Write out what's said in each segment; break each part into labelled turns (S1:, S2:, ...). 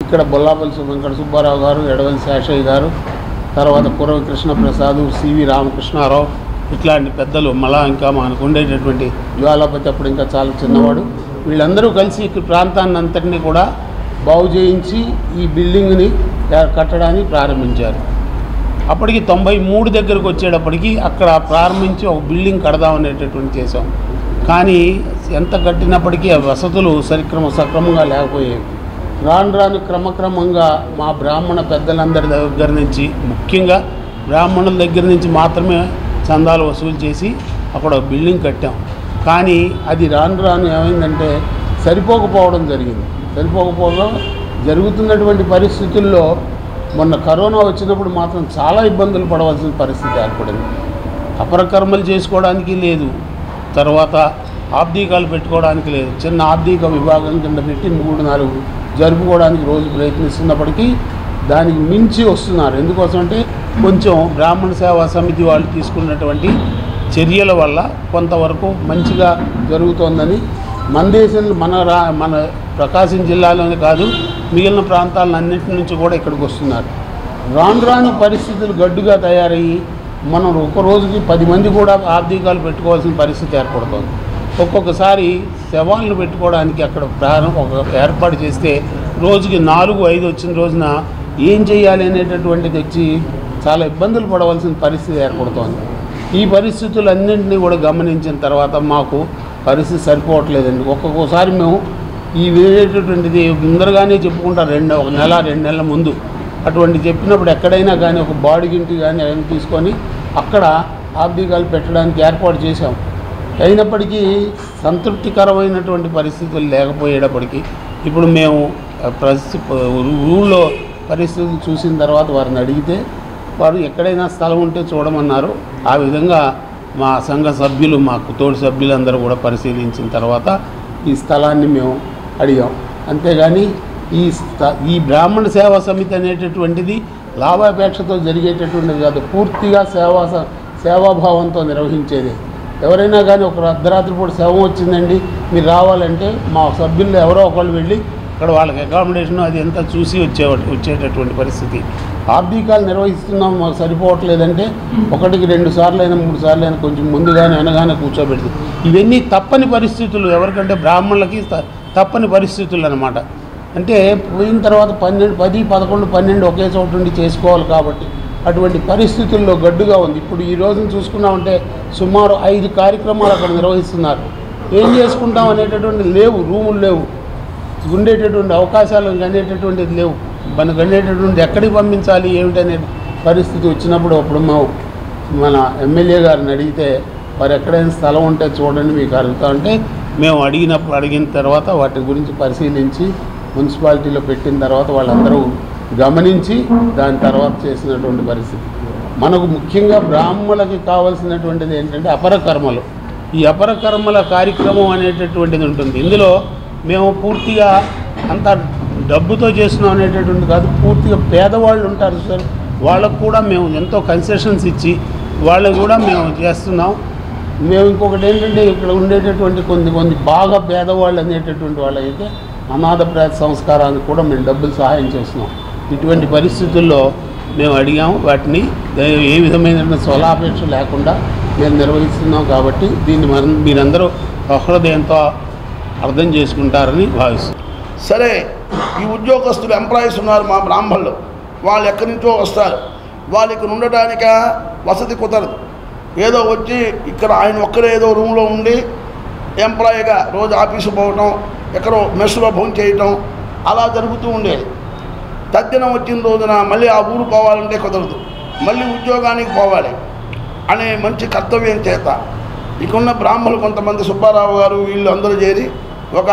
S1: ఇక్కడ బొల్లాపల్లి వెంకట సుబ్బారావు గారు ఎడవల్లి శేషయ్య గారు తర్వాత కురవ కృష్ణప్రసాద్ సివి రామకృష్ణారావు ఇట్లాంటి పెద్దలు మళ్ళా ఇంకా మనకు ఉండేటటువంటి జ్వాలాపతి అప్పుడు ఇంకా చాలా చిన్నవాడు వీళ్ళందరూ కలిసి ఈ ప్రాంతాన్ని అంతటినీ కూడా బాగు చేయించి ఈ బిల్డింగ్ని కట్టడానికి ప్రారంభించారు అప్పటికి తొంభై మూడు దగ్గరకు వచ్చేటప్పటికి అక్కడ ప్రారంభించి ఒక బిల్డింగ్ కడదామనేటటువంటి చేసాం కానీ ఎంత కట్టినప్పటికీ ఆ వసతులు సరిక్రమ సక్రమంగా లేకపోయేవి రాను రాను క్రమక్రమంగా మా బ్రాహ్మణ పెద్దలందరి దగ్గర నుంచి ముఖ్యంగా బ్రాహ్మణుల దగ్గర నుంచి మాత్రమే చందాలు వసూలు చేసి అక్కడ ఒక బిల్డింగ్ కట్టాం కానీ అది రాను రాను ఏమైందంటే సరిపోకపోవడం జరిగింది సరిపోకపోవడం జరుగుతున్నటువంటి పరిస్థితుల్లో మొన్న కరోనా వచ్చినప్పుడు మాత్రం చాలా ఇబ్బందులు పడవలసిన పరిస్థితి ఏర్పడింది అపరకర్మలు చేసుకోవడానికి లేదు తర్వాత ఆబ్దీకాలు పెట్టుకోవడానికి లేదు చిన్న ఆబ్దీక విభాగం కింద పెట్టి మూడు నాలుగు జరుపుకోవడానికి రోజు ప్రయత్నిస్తున్నప్పటికీ దానికి మించి వస్తున్నారు ఎందుకోసం అంటే కొంచెం బ్రాహ్మణ సేవా సమితి వాళ్ళు తీసుకున్నటువంటి చర్యల వల్ల కొంతవరకు మంచిగా జరుగుతోందని మన దేశంలో మన రా మన ప్రకాశం జిల్లాలోనే కాదు మిగిలిన ప్రాంతాలన్నింటి నుంచి కూడా ఇక్కడికి వస్తున్నారు రాను రాను పరిస్థితులు గడ్డుగా తయారయ్యి మనం ఒక రోజుకి పది మంది కూడా ఆర్థికాలు పెట్టుకోవాల్సిన పరిస్థితి ఏర్పడుతుంది ఒక్కొక్కసారి శవాలను పెట్టుకోవడానికి అక్కడ ప్రారంభం ఒక ఏర్పాటు చేస్తే రోజుకి నాలుగు ఐదు వచ్చిన రోజున ఏం చేయాలి అనేటటువంటిది వచ్చి చాలా ఇబ్బందులు పడవలసిన పరిస్థితి ఏర్పడుతోంది ఈ పరిస్థితులన్నింటినీ కూడా గమనించిన తర్వాత మాకు పరిస్థితి సరిపోవట్లేదండి ఒక్కొక్కసారి మేము ఈ వేరేటటువంటిది ముందరగానే చెప్పుకుంటారు రెండు ఒక నెల రెండు నెలల ముందు అటువంటి చెప్పినప్పుడు ఎక్కడైనా కానీ ఒక బాడీ గింటి కానీ అవన్నీ తీసుకొని అక్కడ ఆబ్దికాలు పెట్టడానికి ఏర్పాటు చేశాం అయినప్పటికీ సంతృప్తికరమైనటువంటి పరిస్థితులు లేకపోయేటప్పటికీ ఇప్పుడు మేము ఆ, పరిస్థితి ఊళ్ళో పరిస్థితులు చూసిన తర్వాత వారిని అడిగితే వారు ఎక్కడైనా స్థలం ఉంటే చూడమన్నారు ఆ విధంగా మా సంఘ సభ్యులు మా తోటి సభ్యులందరూ కూడా పరిశీలించిన తర్వాత ఈ స్థలాన్ని మేము అడిగాం అంతేగాని ఈ స్థ ఈ బ్రాహ్మణ సేవా సమితి అనేటటువంటిది లాభాపేక్షతో జరిగేటటువంటిది కాదు పూర్తిగా సేవా స- సేవాభావంతో నిర్వహించేది ఎవరైనా కానీ ఒక అర్ధరాత్రి పూట శవం వచ్చిందండి మీరు రావాలంటే మా సభ్యుల్లో ఎవరో ఒకళ్ళు వెళ్ళి అక్కడ వాళ్ళకి అకామిడేషన్ అది ఎంత చూసి వచ్చే వచ్చేటటువంటి పరిస్థితి ఆర్థికాలు నిర్వహిస్తున్నాం మాకు సరిపోవట్లేదంటే ఒకటికి రెండు సార్లు అయినా మూడు సార్లు అయినా కొంచెం ముందుగానే వెనగానే కూర్చోబెడుతుంది ఇవన్నీ తప్పని పరిస్థితులు ఎవరికంటే బ్రాహ్మణులకి త- తప్పని పరిస్థితులు అన్నమాట అంటే పోయిన తర్వాత పన్నెండు పది పదకొండు పన్నెండు ఒకే చోటు నుండి చేసుకోవాలి కాబట్టి అటువంటి పరిస్థితుల్లో గడ్డుగా ఉంది ఇప్పుడు ఈ రోజున చూసుకున్నామంటే సుమారు ఐదు కార్యక్రమాలు అక్కడ నిర్వహిస్తున్నారు ఏం చేసుకుంటాం అనేటటువంటి లేవు రూములు లేవు ఉండేటటువంటి అవకాశాలు అనేటటువంటిది లేవు మనకు అనేటటువంటి ఎక్కడికి పంపించాలి ఏమిటనే పరిస్థితి వచ్చినప్పుడు అప్పుడు మేము మన ఎమ్మెల్యే గారిని అడిగితే వారు ఎక్కడైనా స్థలం ఉంటే చూడండి మీకు అడుగుతా అంటే మేము అడిగినప్పుడు అడిగిన తర్వాత వాటి గురించి పరిశీలించి మున్సిపాలిటీలో పెట్టిన తర్వాత వాళ్ళందరూ గమనించి దాని తర్వాత చేసినటువంటి పరిస్థితి మనకు ముఖ్యంగా బ్రాహ్మణులకి కావాల్సినటువంటిది ఏంటంటే అపర కర్మలు ఈ అపర కర్మల కార్యక్రమం అనేటటువంటిది ఉంటుంది ఇందులో మేము పూర్తిగా అంత డబ్బుతో చేస్తున్నాం అనేటటువంటి కాదు పూర్తిగా పేదవాళ్ళు ఉంటారు సార్ వాళ్ళకు కూడా మేము ఎంతో కన్సెషన్స్ ఇచ్చి వాళ్ళకు కూడా మేము చేస్తున్నాం మేము ఇంకొకటి ఏంటంటే ఇక్కడ ఉండేటటువంటి కొన్ని కొన్ని బాగా పేదవాళ్ళు అనేటటువంటి వాళ్ళైతే అనాథ ప్రేత సంస్కారానికి కూడా మేము డబ్బులు సహాయం చేస్తున్నాం ఇటువంటి పరిస్థితుల్లో మేము అడిగాము వాటిని దే- ఏ విధమైన స్వలాపేక్ష లేకుండా మేము నిర్వహిస్తున్నాం కాబట్టి దీన్ని మనం మీరందరూ సహృదయంతో అర్థం చేసుకుంటారని భావిస్తున్నాం
S2: సరే ఈ ఉద్యోగస్తులు ఎంప్లాయీస్ ఉన్నారు మా బ్రాహ్మణులు వాళ్ళు ఎక్కడి నుంచో వస్తారు వాళ్ళకి ఉండటానిక వసతి కుదరదు ఏదో వచ్చి ఇక్కడ ఆయన ఒక్కరే ఏదో రూమ్లో ఉండి ఎంప్లాయీగా రోజు ఆఫీసు పోవటం ఎక్కడో మెస్సులో భోజనం చేయటం అలా జరుగుతూ ఉండేది తద్దినం వచ్చిన రోజున మళ్ళీ ఆ ఊరు పోవాలంటే కుదరదు మళ్ళీ ఉద్యోగానికి పోవాలి అనే మంచి కర్తవ్యం చేత ఇక్కడున్న బ్రాహ్మణులు కొంతమంది సుబ్బారావు గారు వీళ్ళు అందరూ చేరి ఒక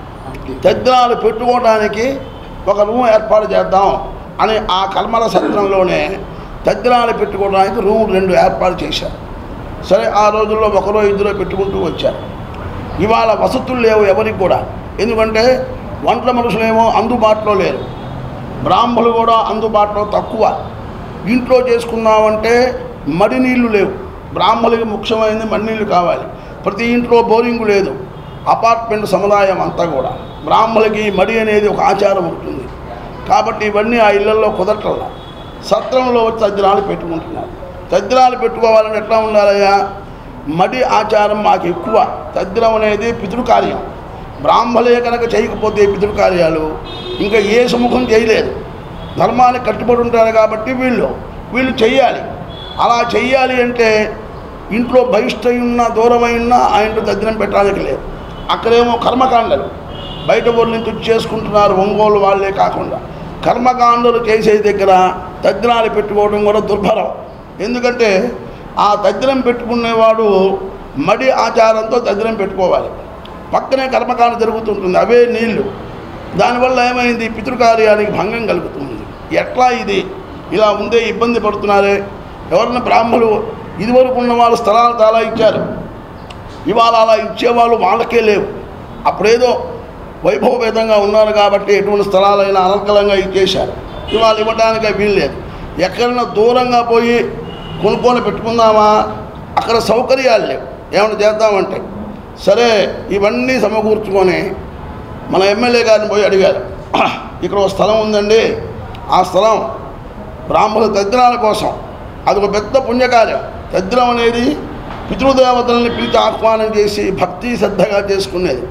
S2: తద్దినాలు పెట్టుకోవడానికి ఒక రూమ్ ఏర్పాటు చేద్దాం అని ఆ కల్మల సత్రంలోనే తద్దినాలు పెట్టుకోవడానికి రూమ్ రెండు ఏర్పాటు చేశారు సరే ఆ రోజుల్లో ఒకరో ఇద్దరు పెట్టుకుంటూ వచ్చారు ఇవాళ వసతులు లేవు ఎవరికి కూడా ఎందుకంటే వంటల మనుషులేమో అందుబాటులో లేరు బ్రాహ్మణులు కూడా అందుబాటులో తక్కువ ఇంట్లో చేసుకున్నామంటే మడి నీళ్లు లేవు బ్రాహ్మణులకి ముఖ్యమైనది మడి నీళ్ళు కావాలి ప్రతి ఇంట్లో బోరింగ్ లేదు అపార్ట్మెంట్ సముదాయం అంతా కూడా బ్రాహ్మణులకి మడి అనేది ఒక ఆచారం ఉంటుంది కాబట్టి ఇవన్నీ ఆ ఇళ్లలో కుదరటల్లా సత్రంలో వచ్చి తద్దినాలు పెట్టుకుంటున్నారు తద్దినాలు పెట్టుకోవాలని ఎట్లా ఉండాలయ్యా మడి ఆచారం మాకు ఎక్కువ తద్దినం అనేది పితృకార్యం బ్రాహ్మలే కనుక చేయకపోతే పితృకార్యాలు ఇంకా ఏ సుముఖం చేయలేదు ధర్మానికి కట్టుబడి ఉంటారు కాబట్టి వీళ్ళు వీళ్ళు చెయ్యాలి అలా చెయ్యాలి అంటే ఇంట్లో బహిష్టై ఉన్నా దూరమై ఉన్నా ఆయనతో తద్దినం పెట్టడానికి లేదు అక్కడేమో కర్మకాండలు బయట ఊరి నుంచి వచ్చి చేసుకుంటున్నారు ఒంగోలు వాళ్ళే కాకుండా కర్మకాండలు చేసే దగ్గర తద్దినాలు పెట్టుకోవడం కూడా దుర్భరం ఎందుకంటే ఆ తద్దినం పెట్టుకునేవాడు మడి ఆచారంతో తద్దినం పెట్టుకోవాలి పక్కనే కర్మకాండ జరుగుతుంటుంది అవే నీళ్లు దానివల్ల ఏమైంది పితృకార్యానికి భంగం కలుగుతుంది ఎట్లా ఇది ఇలా ఉందే ఇబ్బంది పడుతున్నారే ఎవరన్నా బ్రాహ్మలు ఇదివరకు ఉన్న వాళ్ళు స్థలాలు చాలా ఇచ్చారు ఇవాళ అలా ఇచ్చేవాళ్ళు వాళ్ళకే లేవు అప్పుడేదో వైభవపేతంగా ఉన్నారు కాబట్టి ఎటువంటి స్థలాలైనా అనర్గళంగా ఇచ్చేశారు ఇవాళ ఇవ్వడానికి వీల్లేదు ఎక్కడైనా దూరంగా పోయి కొనుక్కొని పెట్టుకుందామా అక్కడ సౌకర్యాలు లేవు ఏమైనా చేద్దామంటే సరే ఇవన్నీ సమకూర్చుకొని మన ఎమ్మెల్యే గారిని పోయి అడిగారు ఇక్కడ ఒక స్థలం ఉందండి ఆ స్థలం బ్రాహ్మణ తద్దినాల కోసం అది ఒక పెద్ద పుణ్యకార్యం తద్దినం అనేది పితృదేవతల్ని పిలిచి ఆహ్వానం చేసి భక్తి శ్రద్ధగా చేసుకునేది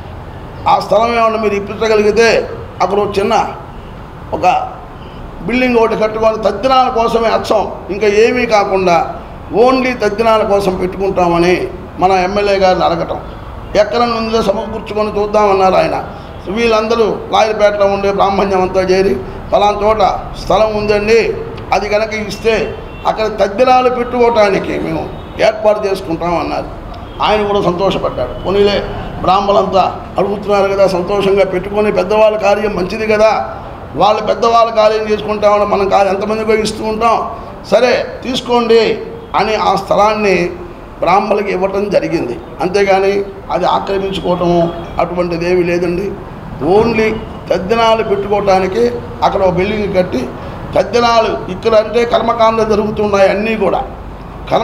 S2: ఆ స్థలం ఏమన్నా మీరు ఇప్పించగలిగితే అక్కడ ఒక చిన్న ఒక బిల్డింగ్ ఒకటి కట్టుకొని తద్దినాల కోసమే అచ్చం ఇంకా ఏమీ కాకుండా ఓన్లీ తద్దినాల కోసం పెట్టుకుంటామని మన ఎమ్మెల్యే గారిని అడగటం ఎక్కడ నుందో సమకూర్చుకొని చూద్దామన్నారు ఆయన వీళ్ళందరూ లాయర్పేటలో ఉండే బ్రాహ్మణ్యం అంతా చేరి పలానా చోట స్థలం ఉందండి అది కనుక ఇస్తే అక్కడ తద్దినాలు పెట్టుకోవటానికి మేము ఏర్పాటు చేసుకుంటామన్నారు ఆయన కూడా సంతోషపడ్డాడు పోనీలే బ్రాహ్మలంతా అడుగుతున్నారు కదా సంతోషంగా పెట్టుకొని పెద్దవాళ్ళ కార్యం మంచిది కదా వాళ్ళు పెద్దవాళ్ళ కార్యం చేసుకుంటామని మనం కార్యం ఎంతమందికో ఇస్తూ ఉంటాం సరే తీసుకోండి అని ఆ స్థలాన్ని బ్రాహ్మణులకి ఇవ్వటం జరిగింది అంతేగాని అది ఆక్రమించుకోవటము అటువంటిది ఏమీ లేదండి ఓన్లీ తద్దినాలు పెట్టుకోవటానికి అక్కడ ఒక బిల్డింగ్ కట్టి తద్దినాలు ఇక్కడ అంటే కర్మకాండ జరుగుతున్నాయి అన్నీ కూడా కర్మ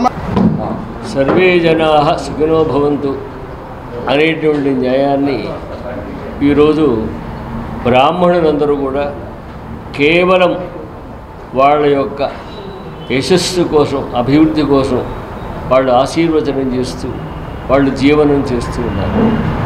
S3: సర్వే జనా సుఖినో భవంతు అనేటువంటి న్యాయాన్ని ఈరోజు బ్రాహ్మణులందరూ కూడా కేవలం వాళ్ళ యొక్క యశస్సు కోసం అభివృద్ధి కోసం వాళ్ళు ఆశీర్వచనం చేస్తూ వాళ్ళు జీవనం చేస్తూ ఉన్నారు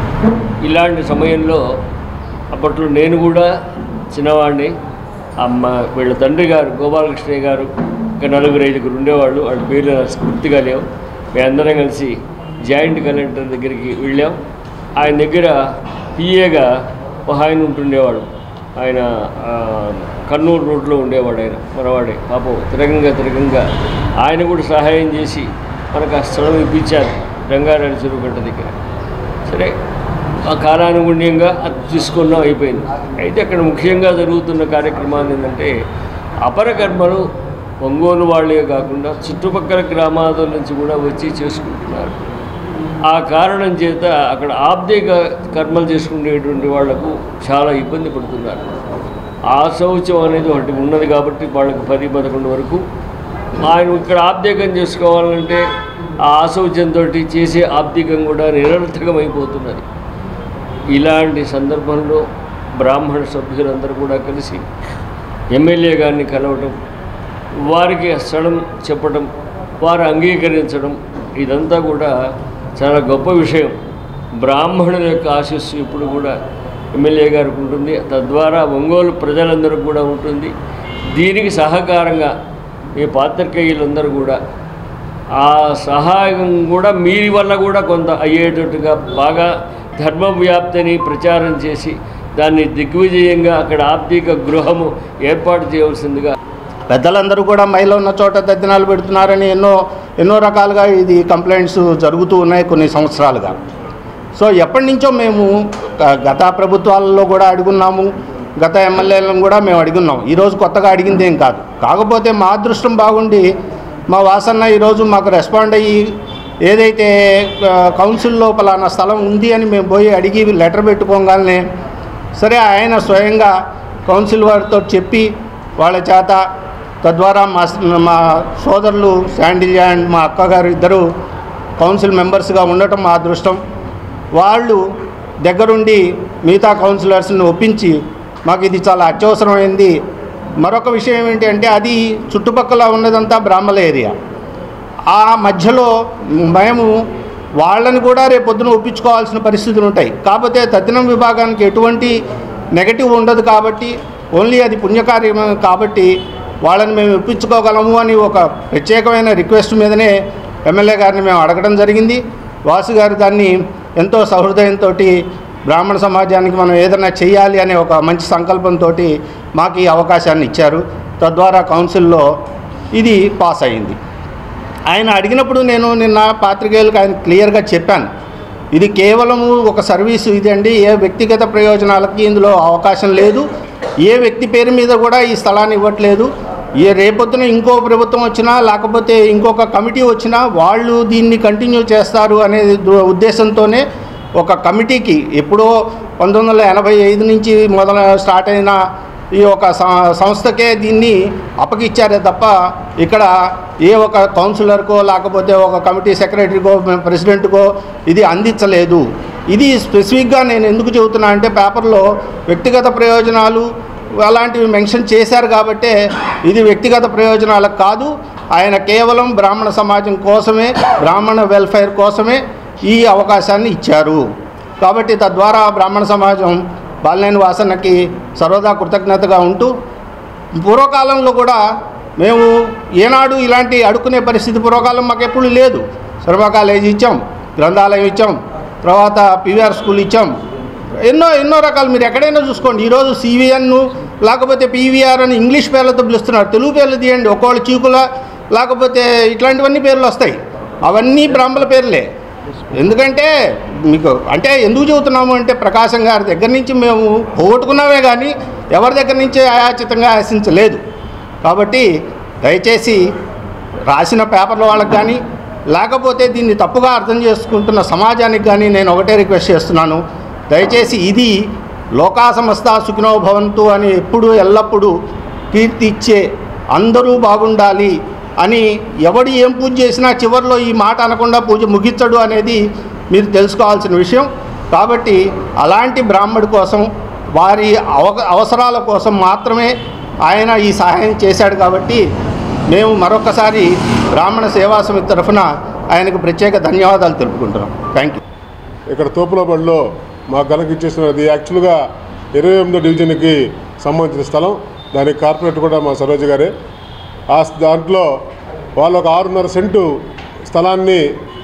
S3: ఇలాంటి సమయంలో అప్పట్లో నేను కూడా చిన్నవాడిని అమ్మ వీళ్ళ తండ్రి గారు గోపాలకృష్ణయ్య గారు ఇంకా నలుగురు ఐదుగురు ఉండేవాళ్ళు వాళ్ళ పేర్లు నాకు స్ఫూర్తిగా లేవు మేమందరం కలిసి జాయింట్ కలెక్టర్ దగ్గరికి వెళ్ళాం ఆయన దగ్గర పిఏగా ఒక ఆయన ఉంటుండేవాడు ఆయన ఆ, కర్నూలు రోడ్లో ఉండేవాడు ఆయన మనవాడే పాపం తిరగంగా తిరగంగా ఆయన కూడా సహాయం చేసి మనకు ఆ స్థలం ఇప్పించారు రంగారాయణ చెరువు గంట దగ్గర సరే ఆ కాలానుగుణ్యంగా అది తీసుకున్నాం అయిపోయింది అయితే అక్కడ ముఖ్యంగా జరుగుతున్న కార్యక్రమాలు ఏంటంటే అపర కర్మలు ఒంగోలు వాళ్ళే కాకుండా చుట్టుపక్కల గ్రామాల నుంచి కూడా వచ్చి చేసుకుంటున్నారు ఆ కారణం చేత అక్కడ ఆబ్దిక కర్మలు చేసుకునేటువంటి వాళ్లకు చాలా ఇబ్బంది పడుతున్నారు ఆ శౌచం అనేది ఒకటి ఉన్నది కాబట్టి వాళ్ళకి పది పదకొండు వరకు ఆయన ఇక్కడ ఆబ్దికం చేసుకోవాలంటే ఆ ఆశౌచంతో చేసే ఆబ్దికం కూడా నిరర్థకం అయిపోతున్నది ఇలాంటి సందర్భంలో బ్రాహ్మణ సభ్యులందరూ కూడా కలిసి ఎమ్మెల్యే గారిని కలవటం వారికి ఆ స్థలం చెప్పడం వారు అంగీకరించడం ఇదంతా కూడా చాలా గొప్ప విషయం బ్రాహ్మణుల యొక్క ఆశస్సు ఇప్పుడు కూడా ఎమ్మెల్యే గారికి ఉంటుంది తద్వారా ఒంగోలు ప్రజలందరికీ కూడా ఉంటుంది దీనికి సహకారంగా మీ పాత్రికేయులందరూ కూడా ఆ సహాయం కూడా మీరి వల్ల కూడా కొంత అయ్యేటట్టుగా బాగా ధర్మ వ్యాప్తిని ప్రచారం చేసి దాన్ని దిగ్విజయంగా అక్కడ ఆర్థిక గృహము ఏర్పాటు చేయవలసిందిగా
S4: పెద్దలందరూ కూడా మైలో ఉన్న చోట దద్దినాలు పెడుతున్నారని ఎన్నో ఎన్నో రకాలుగా ఇది కంప్లైంట్స్ జరుగుతూ ఉన్నాయి కొన్ని సంవత్సరాలుగా సో ఎప్పటి నుంచో మేము గ- గత ప్రభుత్వాలలో కూడా అడుగున్నాము గత ఎమ్మెల్యేలను కూడా మేము అడుగున్నాం ఈరోజు కొత్తగా అడిగింది ఏం కాదు కాకపోతే మా అదృష్టం బాగుండి మా వాసన్న ఈరోజు మాకు రెస్పాండ్ అయ్యి ఏదైతే ఆ, కౌన్సిల్లో పలానా స్థలం ఉంది అని మేము పోయి అడిగి లెటర్ పెట్టుకోగానే సరే ఆయన స్వయంగా కౌన్సిల్ వారితో చెప్పి వాళ్ళ చేత తద్వారా మా మా సోదరులు శాండిల్య అండ్ మా అక్కగారు ఇద్దరు కౌన్సిల్ మెంబర్స్గా ఉండటం మా అదృష్టం వాళ్ళు దగ్గరుండి మిగతా కౌన్సిలర్స్ని ఒప్పించి మాకు ఇది చాలా అత్యవసరమైంది మరొక విషయం ఏంటి అంటే అది చుట్టుపక్కల ఉన్నదంతా బ్రాహ్మల ఏరియా ఆ మధ్యలో మేము వాళ్ళని కూడా రేపు పొద్దున ఒప్పించుకోవాల్సిన పరిస్థితులు ఉంటాయి కాకపోతే తద్దినం విభాగానికి ఎటువంటి నెగటివ్ ఉండదు కాబట్టి ఓన్లీ అది పుణ్యకార్యం కాబట్టి వాళ్ళని మేము ఒప్పించుకోగలము అని ఒక ప్రత్యేకమైన రిక్వెస్ట్ మీదనే ఎమ్మెల్యే గారిని మేము అడగడం జరిగింది వాసు గారు దాన్ని ఎంతో సహృదయంతో బ్రాహ్మణ సమాజానికి మనం ఏదైనా చేయాలి అనే ఒక మంచి సంకల్పంతో మాకు ఈ అవకాశాన్ని ఇచ్చారు తద్వారా కౌన్సిల్లో ఇది పాస్ అయింది ఆయన అడిగినప్పుడు నేను నిన్న పాత్రికేయులకు ఆయన క్లియర్గా చెప్పాను ఇది కేవలము ఒక సర్వీసు ఇది అండి ఏ వ్యక్తిగత ప్రయోజనాలకి ఇందులో అవకాశం లేదు ఏ వ్యక్తి పేరు మీద కూడా ఈ స్థలాన్ని ఇవ్వట్లేదు ఏ రేపొద్దున ఇంకో ప్రభుత్వం వచ్చినా లేకపోతే ఇంకొక కమిటీ వచ్చినా వాళ్ళు దీన్ని కంటిన్యూ చేస్తారు అనే దు- ఉద్దేశంతోనే ఒక కమిటీకి ఎప్పుడో పంతొమ్మిది వందల ఎనభై ఐదు నుంచి మొదల స్టార్ట్ అయిన ఈ ఒక సం- సంస్థకే దీన్ని అప్పగిచ్చారే తప్ప ఇక్కడ ఏ ఒక కౌన్సిలర్కో లేకపోతే ఒక కమిటీ సెక్రటరీకో ప్రెసిడెంట్కో ఇది అందించలేదు ఇది స్పెసిఫిక్గా నేను ఎందుకు చెబుతున్నా అంటే పేపర్లో వ్యక్తిగత ప్రయోజనాలు అలాంటివి మెన్షన్ చేశారు కాబట్టే ఇది వ్యక్తిగత ప్రయోజనాలకు కాదు ఆయన కేవలం బ్రాహ్మణ సమాజం కోసమే బ్రాహ్మణ వెల్ఫేర్ కోసమే ఈ అవకాశాన్ని ఇచ్చారు కాబట్టి తద్వారా బ్రాహ్మణ సమాజం బాలినేని వాసనకి సర్వదా కృతజ్ఞతగా ఉంటూ పూర్వకాలంలో కూడా మేము ఏనాడు ఇలాంటి అడుక్కునే పరిస్థితి పూర్వకాలం మాకు ఎప్పుడు లేదు సర్వ కాలేజీ ఇచ్చాం గ్రంథాలయం ఇచ్చాం తర్వాత పివిఆర్ స్కూల్ ఇచ్చాం ఎన్నో ఎన్నో రకాలు మీరు ఎక్కడైనా చూసుకోండి ఈరోజు సివిఎన్ను లేకపోతే పీవీఆర్ అని ఇంగ్లీష్ పేర్లతో పిలుస్తున్నారు తెలుగు పేర్లు తీయండి ఒకవేళ చీకుల లేకపోతే ఇట్లాంటివన్నీ పేర్లు వస్తాయి అవన్నీ బ్రాహ్మణ పేర్లే ఎందుకంటే మీకు అంటే ఎందుకు చెబుతున్నాము అంటే ప్రకాశం గారి దగ్గర నుంచి మేము పోగొట్టుకున్నామే కానీ ఎవరి దగ్గర నుంచి అయాచితంగా ఆశించలేదు కాబట్టి దయచేసి రాసిన పేపర్ల వాళ్ళకి కానీ లేకపోతే దీన్ని తప్పుగా అర్థం చేసుకుంటున్న సమాజానికి కానీ నేను ఒకటే రిక్వెస్ట్ చేస్తున్నాను దయచేసి ఇది లోకా సమస్త సుఖినో భవంతు అని ఎప్పుడు ఎల్లప్పుడూ కీర్తి ఇచ్చే అందరూ బాగుండాలి అని ఎవడు ఏం పూజ చేసినా చివరిలో ఈ మాట అనకుండా పూజ ముగించడు అనేది మీరు తెలుసుకోవాల్సిన విషయం కాబట్టి అలాంటి బ్రాహ్మడి కోసం వారి అవ అవసరాల కోసం మాత్రమే ఆయన ఈ సహాయం చేశాడు కాబట్టి మేము మరొకసారి బ్రాహ్మణ సేవా సమితి తరఫున ఆయనకు ప్రత్యేక ధన్యవాదాలు తెలుపుకుంటున్నాం థ్యాంక్ యూ
S5: ఇక్కడ తోపులబడిలో మాకు కనుక ఇచ్చేసినది యాక్చువల్గా ఇరవై ఎనిమిదో డివిజన్కి సంబంధించిన స్థలం దానికి కార్పొరేట్ కూడా మా సరోజ గారే ఆ స్- దాంట్లో వాళ్ళు ఒక ఆరున్నర సెంటు స్థలాన్ని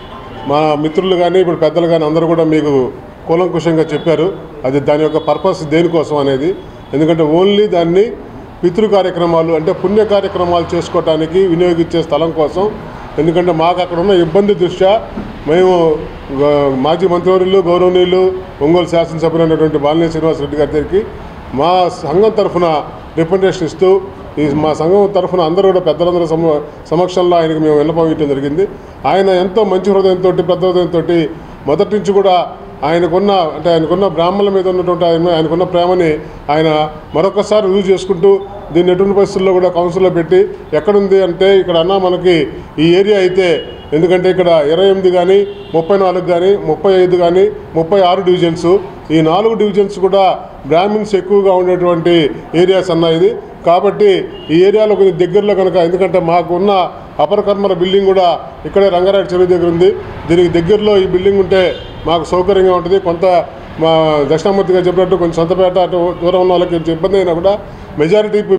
S5: మా మిత్రులు కానీ ఇప్పుడు పెద్దలు కానీ అందరూ కూడా మీకు కూలంకుషంగా చెప్పారు అది దాని యొక్క పర్పస్ దేనికోసం అనేది ఎందుకంటే ఓన్లీ దాన్ని పితృ కార్యక్రమాలు అంటే పుణ్య కార్యక్రమాలు చేసుకోవటానికి వినియోగించే స్థలం కోసం ఎందుకంటే మాకు అక్కడ ఉన్న ఇబ్బంది దృష్ట్యా మేము గ- మాజీ మంత్రివర్యులు గౌరవనీయులు ఒంగోలు శాసనసభ్యులు అయినటువంటి బాలినేని శ్రీనివాసరెడ్డి గారి దగ్గరికి మా సంఘం తరఫున రిప్రజెంటేషన్ ఇస్తూ ఈ మా సంఘం తరఫున అందరూ కూడా పెద్దలందరూ సమ సమక్షంలో ఆయనకి మేము విన్నపం ఇవ్వడం జరిగింది ఆయన ఎంతో మంచి హృదయంతో పెద్ద హృదయంతో మొదటి నుంచి కూడా ఆయనకున్న అంటే ఆయనకున్న బ్రాహ్మణుల మీద ఉన్నటువంటి ఆయన ఆయనకున్న ప్రేమని ఆయన మరొకసారి రుజువు చేసుకుంటూ దీన్ని ఎటువంటి పరిస్థితుల్లో కూడా కౌన్సిల్లో పెట్టి ఎక్కడుంది అంటే ఇక్కడ అన్న మనకి ఈ ఏరియా అయితే ఎందుకంటే ఇక్కడ ఇరవై ఎనిమిది కానీ ముప్పై నాలుగు కానీ ముప్పై ఐదు కానీ ముప్పై ఆరు డివిజన్స్ ఈ నాలుగు డివిజన్స్ కూడా బ్రాహ్మిన్స్ ఎక్కువగా ఉండేటువంటి ఏరియాస్ అన్న ఇది కాబట్టి ఈ ఏరియాలో కొంచెం దగ్గరలో కనుక ఎందుకంటే మాకు ఉన్న అపర కర్మల బిల్డింగ్ కూడా ఇక్కడే రంగారాయుడు చెరువు దగ్గర ఉంది దీనికి దగ్గరలో ఈ బిల్డింగ్ ఉంటే మాకు సౌకర్యంగా ఉంటుంది కొంత మా దక్షిణామూర్తి గారు చెప్పినట్టు కొంచెం సొంతపేట అటు దూరం ఉన్న వాళ్ళకి కొంచెం ఇబ్బంది అయినా కూడా మెజారిటీ